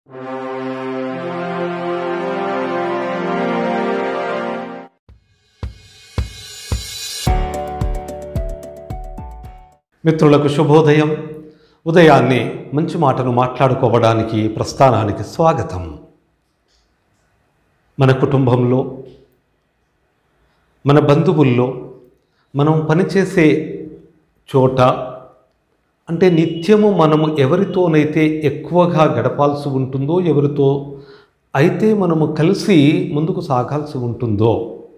మిత్రులకు శుభోదయం ఉదయాన్నే మంచి మాటను మాట్లాడుకోవడానికి ప్రస్థానానికి స్వాగతం మన కుటుంబంలో మన బంధువుల్లో మనం పనిచేసే చోట అంటే నిత్యము మనము ఎవరితోనైతే ఎక్కువగా గడపాల్సి ఉంటుందో ఎవరితో అయితే మనము కలిసి ముందుకు సాగాల్సి ఉంటుందో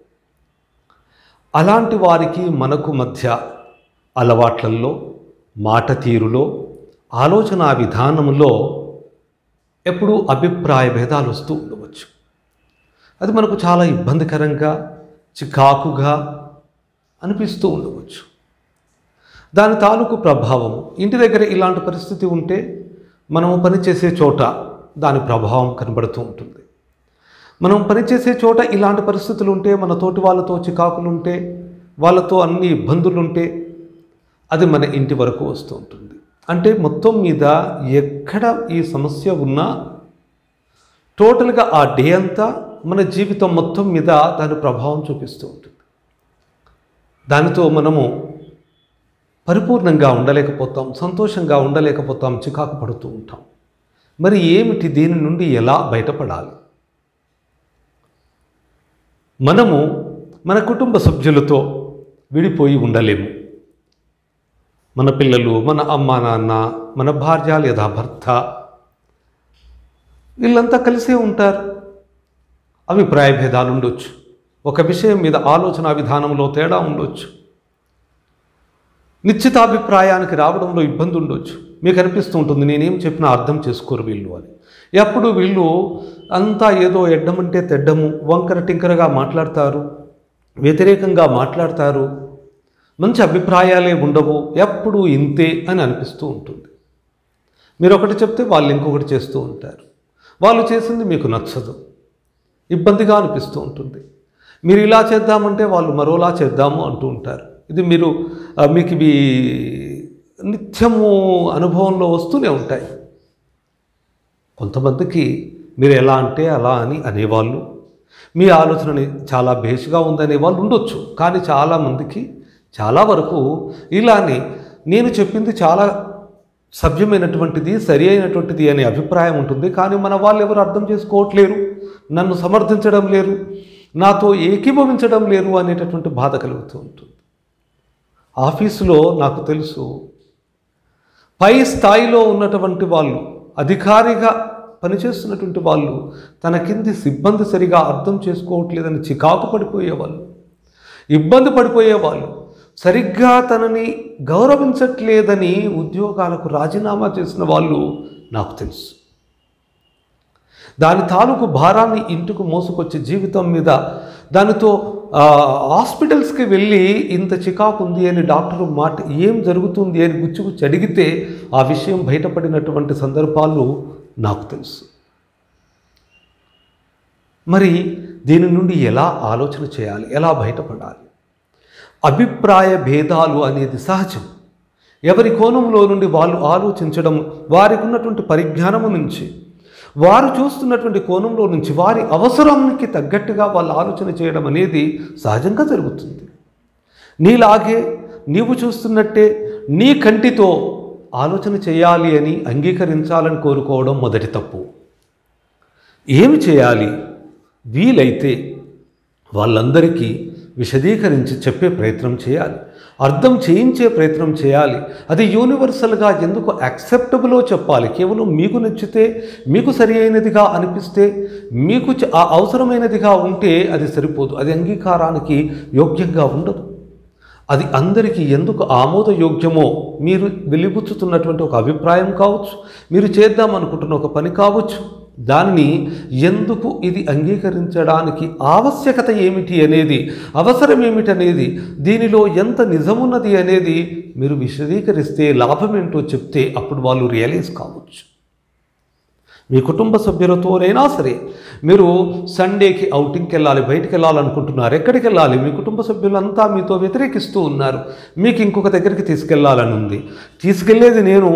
అలాంటి వారికి మనకు మధ్య అలవాట్లలో మాట తీరులో ఆలోచన విధానంలో ఎప్పుడూ అభిప్రాయ భేదాలు వస్తూ ఉండవచ్చు అది మనకు చాలా ఇబ్బందికరంగా చికాకుగా అనిపిస్తూ ఉండవచ్చు దాని తాలూకు ప్రభావం ఇంటి దగ్గర ఇలాంటి పరిస్థితి ఉంటే మనము పనిచేసే చోట దాని ప్రభావం కనబడుతూ ఉంటుంది మనం పనిచేసే చోట ఇలాంటి పరిస్థితులు ఉంటే మన తోటి వాళ్ళతో చికాకులు ఉంటే వాళ్ళతో అన్ని ఇబ్బందులు ఉంటే అది మన ఇంటి వరకు వస్తూ ఉంటుంది అంటే మొత్తం మీద ఎక్కడ ఈ సమస్య ఉన్నా టోటల్గా ఆ డే అంతా మన జీవితం మొత్తం మీద దాని ప్రభావం చూపిస్తూ ఉంటుంది దానితో మనము పరిపూర్ణంగా ఉండలేకపోతాం సంతోషంగా ఉండలేకపోతాం చికాకు పడుతూ ఉంటాం మరి ఏమిటి దీని నుండి ఎలా బయటపడాలి మనము మన కుటుంబ సభ్యులతో విడిపోయి ఉండలేము మన పిల్లలు మన అమ్మ నాన్న మన భార్య లేదా భర్త వీళ్ళంతా కలిసే ఉంటారు అభిప్రాయ భేదాలు ఉండొచ్చు ఒక విషయం మీద ఆలోచన విధానంలో తేడా ఉండొచ్చు నిశ్చితాభిప్రాయానికి రావడంలో ఇబ్బంది ఉండొచ్చు మీకు అనిపిస్తూ ఉంటుంది నేనేం చెప్పినా అర్థం చేసుకోరు వీళ్ళు అని ఎప్పుడు వీళ్ళు అంతా ఏదో ఎడ్డమంటే తెడ్డము వంకర టింకరగా మాట్లాడతారు వ్యతిరేకంగా మాట్లాడతారు మంచి అభిప్రాయాలే ఉండవు ఎప్పుడు ఇంతే అని అనిపిస్తూ ఉంటుంది మీరు ఒకటి చెప్తే వాళ్ళు ఇంకొకటి చేస్తూ ఉంటారు వాళ్ళు చేసింది మీకు నచ్చదు ఇబ్బందిగా అనిపిస్తూ ఉంటుంది మీరు ఇలా చేద్దామంటే వాళ్ళు మరోలా చేద్దాము అంటూ ఉంటారు ఇది మీరు ఆ, మీకు ఇవి నిత్యము అనుభవంలో వస్తూనే ఉంటాయి కొంతమందికి మీరు ఎలా అంటే అలా అని అనేవాళ్ళు మీ ఆలోచనని చాలా భేషుగా ఉందనే వాళ్ళు ఉండొచ్చు కానీ చాలామందికి చాలా వరకు ఇలానే నేను చెప్పింది చాలా సభ్యమైనటువంటిది సరి అయినటువంటిది అనే అభిప్రాయం ఉంటుంది కానీ మన వాళ్ళు ఎవరు అర్థం చేసుకోవట్లేరు నన్ను సమర్థించడం లేరు నాతో ఏకీభవించడం లేరు అనేటటువంటి బాధ కలుగుతూ ఉంటుంది ఆఫీసులో నాకు తెలుసు పై స్థాయిలో ఉన్నటువంటి వాళ్ళు అధికారిగా పనిచేస్తున్నటువంటి వాళ్ళు తన కింది సిబ్బంది సరిగా అర్థం చేసుకోవట్లేదని చికాకు పడిపోయేవాళ్ళు ఇబ్బంది పడిపోయేవాళ్ళు సరిగ్గా తనని గౌరవించట్లేదని ఉద్యోగాలకు రాజీనామా చేసిన వాళ్ళు నాకు తెలుసు దాని తాలూకు భారాన్ని ఇంటికి మోసుకొచ్చే జీవితం మీద దానితో ఆ, హాస్పిటల్స్కి వెళ్ళి ఇంత చికాకు ఉంది అని డాక్టర్ మాట ఏం జరుగుతుంది అని గుచ్చుగుచ్చి అడిగితే ఆ విషయం బయటపడినటువంటి సందర్భాలు నాకు తెలుసు మరి దీని నుండి ఎలా ఆలోచన చేయాలి ఎలా బయటపడాలి అభిప్రాయ భేదాలు అనేది సహజం ఎవరి కోణంలో నుండి వాళ్ళు ఆలోచించడం వారికి ఉన్నటువంటి పరిజ్ఞానము నుంచి వారు చూస్తున్నటువంటి కోణంలో నుంచి వారి అవసరానికి తగ్గట్టుగా వాళ్ళు ఆలోచన చేయడం అనేది సహజంగా జరుగుతుంది నీలాగే నీవు చూస్తున్నట్టే నీ కంటితో ఆలోచన చేయాలి అని అంగీకరించాలని కోరుకోవడం మొదటి తప్పు ఏమి చేయాలి వీలైతే వాళ్ళందరికీ విశదీకరించి చెప్పే ప్రయత్నం చేయాలి అర్థం చేయించే ప్రయత్నం చేయాలి అది యూనివర్సల్గా ఎందుకు యాక్సెప్టబులో చెప్పాలి కేవలం మీకు నచ్చితే మీకు సరి అయినదిగా అనిపిస్తే మీకు చ- ఆ అవసరమైనదిగా ఉంటే అది సరిపోదు అది అంగీకారానికి యోగ్యంగా ఉండదు అది అందరికీ ఎందుకు ఆమోదయోగ్యమో మీరు వెలిబుచ్చుతున్నటువంటి ఒక అభిప్రాయం కావచ్చు మీరు చేద్దాం అనుకుంటున్న ఒక పని కావచ్చు దానిని ఎందుకు ఇది అంగీకరించడానికి ఆవశ్యకత ఏమిటి అనేది అవసరం ఏమిటి అనేది దీనిలో ఎంత నిజమున్నది అనేది మీరు విశదీకరిస్తే లాభం ఏంటో చెప్తే అప్పుడు వాళ్ళు రియలైజ్ కావచ్చు మీ కుటుంబ సభ్యులతోనైనా సరే మీరు సండేకి అవుటింగ్కి వెళ్ళాలి బయటికి వెళ్ళాలనుకుంటున్నారు ఎక్కడికి వెళ్ళాలి మీ కుటుంబ సభ్యులంతా మీతో వ్యతిరేకిస్తూ ఉన్నారు మీకు ఇంకొక దగ్గరికి తీసుకెళ్లాలని ఉంది తీసుకెళ్లేది నేను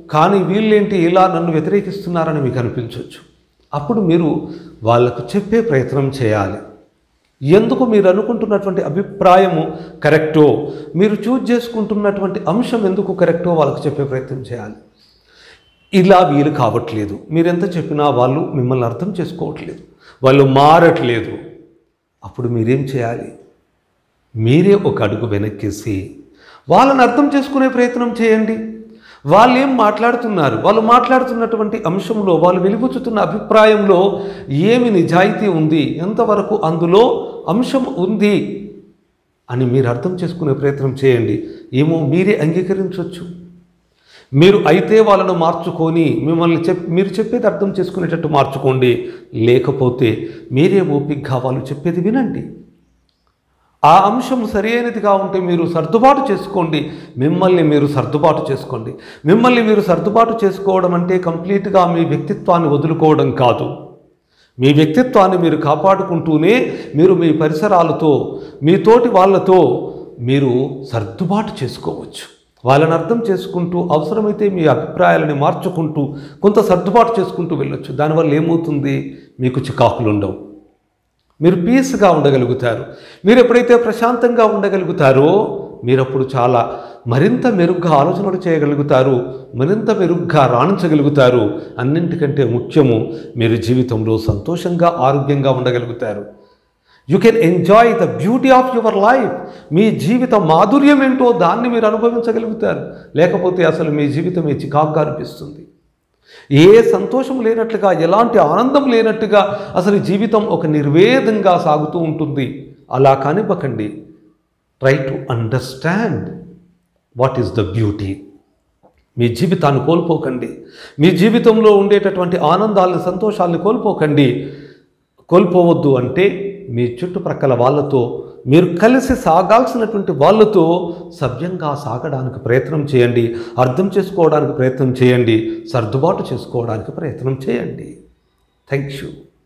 కానీ వీళ్ళేంటి ఇలా నన్ను వ్యతిరేకిస్తున్నారని మీకు అనిపించవచ్చు అప్పుడు మీరు వాళ్ళకు చెప్పే ప్రయత్నం చేయాలి ఎందుకు మీరు అనుకుంటున్నటువంటి అభిప్రాయము కరెక్టో మీరు చూజ్ చేసుకుంటున్నటువంటి అంశం ఎందుకు కరెక్టో వాళ్ళకు చెప్పే ప్రయత్నం చేయాలి ఇలా వీలు కావట్లేదు మీరెంత చెప్పినా వాళ్ళు మిమ్మల్ని అర్థం చేసుకోవట్లేదు వాళ్ళు మారట్లేదు అప్పుడు మీరేం చేయాలి మీరే ఒక అడుగు వెనక్కేసి వాళ్ళని అర్థం చేసుకునే ప్రయత్నం చేయండి వాళ్ళు ఏం మాట్లాడుతున్నారు వాళ్ళు మాట్లాడుతున్నటువంటి అంశంలో వాళ్ళు వెలుగుచుతున్న అభిప్రాయంలో ఏమి నిజాయితీ ఉంది ఎంతవరకు అందులో అంశం ఉంది అని మీరు అర్థం చేసుకునే ప్రయత్నం చేయండి ఏమో మీరే అంగీకరించవచ్చు మీరు అయితే వాళ్ళను మార్చుకొని మిమ్మల్ని చెప్ మీరు చెప్పేది అర్థం చేసుకునేటట్టు మార్చుకోండి లేకపోతే మీరే ఓపికగా వాళ్ళు చెప్పేది వినండి ఆ అంశం సరైనదిగా ఉంటే మీరు సర్దుబాటు చేసుకోండి మిమ్మల్ని మీరు సర్దుబాటు చేసుకోండి మిమ్మల్ని మీరు సర్దుబాటు చేసుకోవడం అంటే కంప్లీట్గా మీ వ్యక్తిత్వాన్ని వదులుకోవడం కాదు మీ వ్యక్తిత్వాన్ని మీరు కాపాడుకుంటూనే మీరు మీ పరిసరాలతో మీ తోటి వాళ్ళతో మీరు సర్దుబాటు చేసుకోవచ్చు వాళ్ళని అర్థం చేసుకుంటూ అవసరమైతే మీ అభిప్రాయాలని మార్చుకుంటూ కొంత సర్దుబాటు చేసుకుంటూ వెళ్ళొచ్చు దానివల్ల ఏమవుతుంది మీకు చికాకులు ఉండవు మీరు పీస్గా ఉండగలుగుతారు మీరు ఎప్పుడైతే ప్రశాంతంగా ఉండగలుగుతారో మీరు అప్పుడు చాలా మరింత మెరుగ్గా ఆలోచనలు చేయగలుగుతారు మరింత మెరుగ్గా రాణించగలుగుతారు అన్నింటికంటే ముఖ్యము మీరు జీవితంలో సంతోషంగా ఆరోగ్యంగా ఉండగలుగుతారు you can enjoy the beauty of your life మీ జీవిత మాధుర్యం ఏంటో దాన్ని మీరు అనుభవించగలుగుతారు లేకపోతే అసలు మీ జీవితం చికాకుగా అనిపిస్తుంది ఏ సంతోషం లేనట్లుగా ఎలాంటి ఆనందం లేనట్టుగా అసలు జీవితం ఒక నిర్వేదంగా సాగుతూ ఉంటుంది అలా కానివ్వకండి try to understand what is the beauty మీ జీవితాన్ని కోల్పోకండి మీ జీవితంలో ఉండేటటువంటి ఆనందాలను సంతోషాలను కోల్పోకండి కోల్పోవద్దు అంటే మీ చుట్టుప్రక్కల వాళ్ళతో మీరు కలిసి సాగాల్సినటువంటి వాళ్ళతో సభ్యంగా సాగడానికి ప్రయత్నం చేయండి అర్థం చేసుకోవడానికి ప్రయత్నం చేయండి సర్దుబాటు చేసుకోవడానికి ప్రయత్నం చేయండి థ్యాంక్ యూ